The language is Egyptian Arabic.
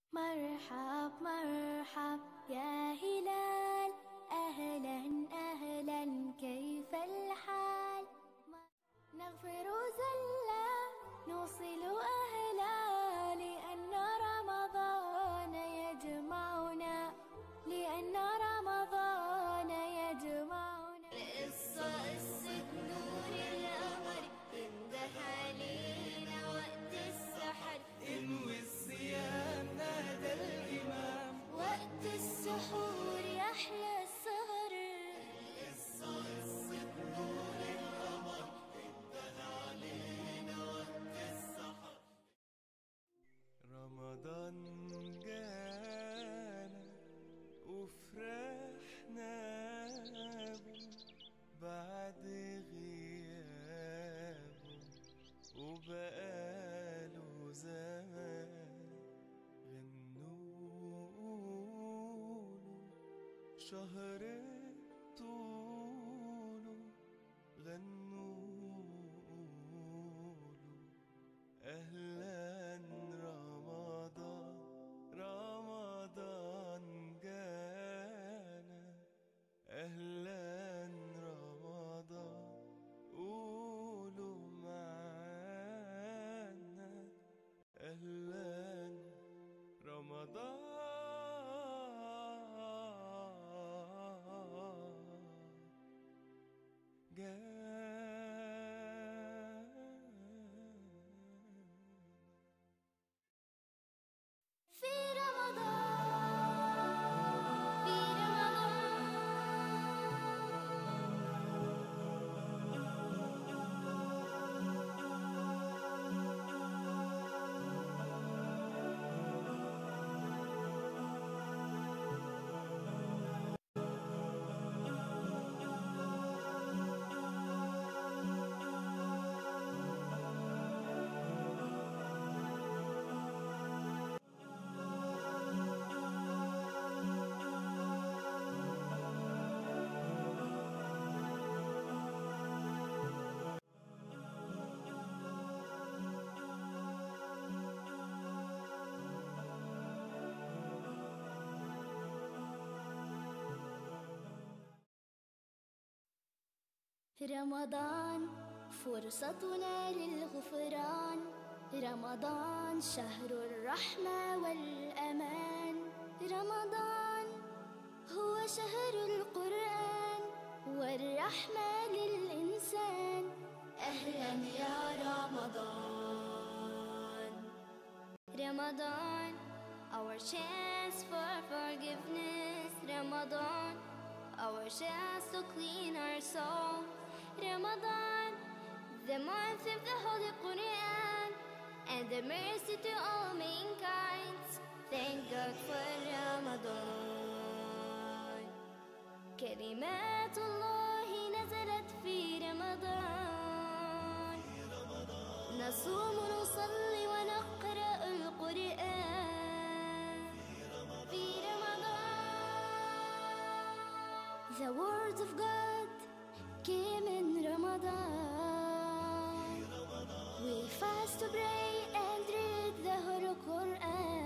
مرحب مرحب يا هلال أهلا أهلا كيف الحال نغفر زلا نوصل أهلا لأن رمضان يجمعنا لأن رمضان يجمعنا القصة قصة نور القمر انده علينا وقت السحر انوي الصيام نادى الإمام وقت السحور يحلى السهر رمضان جانا وفرحنا به بعد غيابه وبقاله زمان غنوله شهر طوله غنوله أهلا رمضان رمضان جانا أهلا رمضان قولوا معانا أهلا رمضان جانا في رمضان في رمضان رمضان فرصتنا للغفران رمضان شهر الرحمة والأمان رمضان هو شهر القرآن والرحمة للإنسان أهلا يا رمضان رمضان our chance for forgiveness Ramadan our chance to clean our soul Ramadan the month of the Holy Quran and the mercy to all mankind thank God for Ramadan كلمات الله نزلت في رمضان نصوم نصلي ونقرأ القرآن في رمضان The word of God came in Ramadan We fast to pray and read the Holy Quran